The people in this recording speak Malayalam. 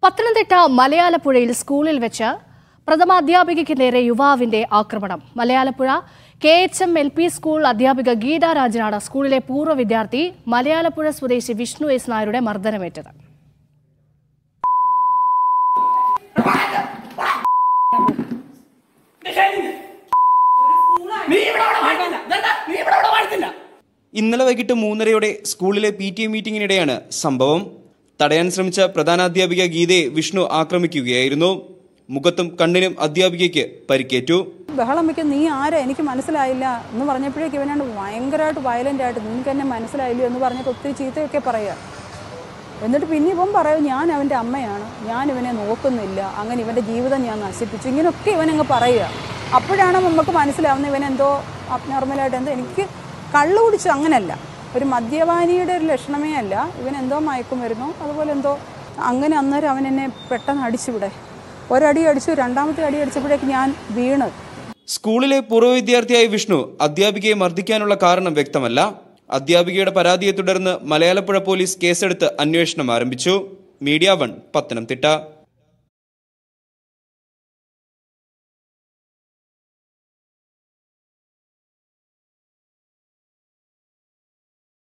പത്തനംതിട്ട മലയാലപ്പുഴയിൽ സ്കൂളിൽ വെച്ച് പ്രഥമാധ്യാപികയ്ക്ക് നേരെ യുവാവിന്റെ ആക്രമണം Malayalappuzha K H M L P school അധ്യാപിക ഗീത രാജനാണ് സ്കൂളിലെ പൂർവ്വ വിദ്യാർത്ഥി മലയാലപ്പുഴ സ്വദേശി വിഷ്ണു എസ് നായരുടെ മർദ്ദനമേറ്റത് ഇന്നലെ വൈകിട്ട് മൂന്നരയോടെ സ്കൂളിലെ പി ടി എ മീറ്റിംഗിനിടെയാണ് സംഭവം തടയാൻ ശ്രമിച്ച പ്രധാനാധ്യാപിക ഗീതയെ വിഷ്ണു ആക്രമിക്കുകയായിരുന്നു മുഖത്തും കണ്ണിനും അധ്യാപികയ്ക്ക് പരിക്കേറ്റു ബഹളം വയ്ക്കും നീ ആരാ എനിക്ക് മനസ്സിലായില്ല എന്ന് പറഞ്ഞപ്പോഴേക്ക് ഇവനാണ് ഭയങ്കരമായിട്ട് വയലൻ്റ് ആയിട്ട് നിനക്ക് എന്നെ മനസ്സിലായില്ല എന്ന് പറഞ്ഞിട്ട് ഒത്തിരി ചീത്തയൊക്കെ പറയുക എന്നിട്ട് പിന്നെ ഇവൻ പറയും ഞാൻ അവൻ്റെ അമ്മയാണ് ഞാൻ ഇവനെ നോക്കുന്നില്ല അങ്ങനെ ഇവൻ്റെ ജീവിതം ഞാൻ നശിപ്പിച്ചു ഇങ്ങനെയൊക്കെ ഇവനങ്ങ് പറയുക അപ്പോഴാണ് നമുക്ക് മനസ്സിലാവുന്നത് ഇവൻ എന്തോ അബ്നോർമലായിട്ട് എന്തോ എനിക്ക് കള്ളു കുടിച്ചു അങ്ങനല്ല ഒരു മദ്യപാനിയുടെ ഒരു ലക്ഷണമേ അല്ല ഇവൻ എന്തോ മയക്കും വരുന്നു അതുപോലെ എന്തോ അങ്ങനെ അന്നേരം അവൻ എന്നെ പെട്ടെന്ന് അടിച്ചുവിടെ ഒരടി അടിച്ചു രണ്ടാമത്തെ അടി അടിച്ചപ്പോഴേക്ക് ഞാൻ വീണ് സ്കൂളിലെ പൂർവ്വ വിദ്യാർത്ഥിയായ വിഷ്ണു അധ്യാപികയെ മർദ്ദിക്കാനുള്ള കാരണം വ്യക്തമല്ല അധ്യാപികയുടെ പരാതിയെ തുടർന്ന് മലയാളപ്പുഴ പോലീസ് കേസെടുത്ത് അന്വേഷണം ആരംഭിച്ചു മീഡിയ വൺ പത്തനംതിട്ട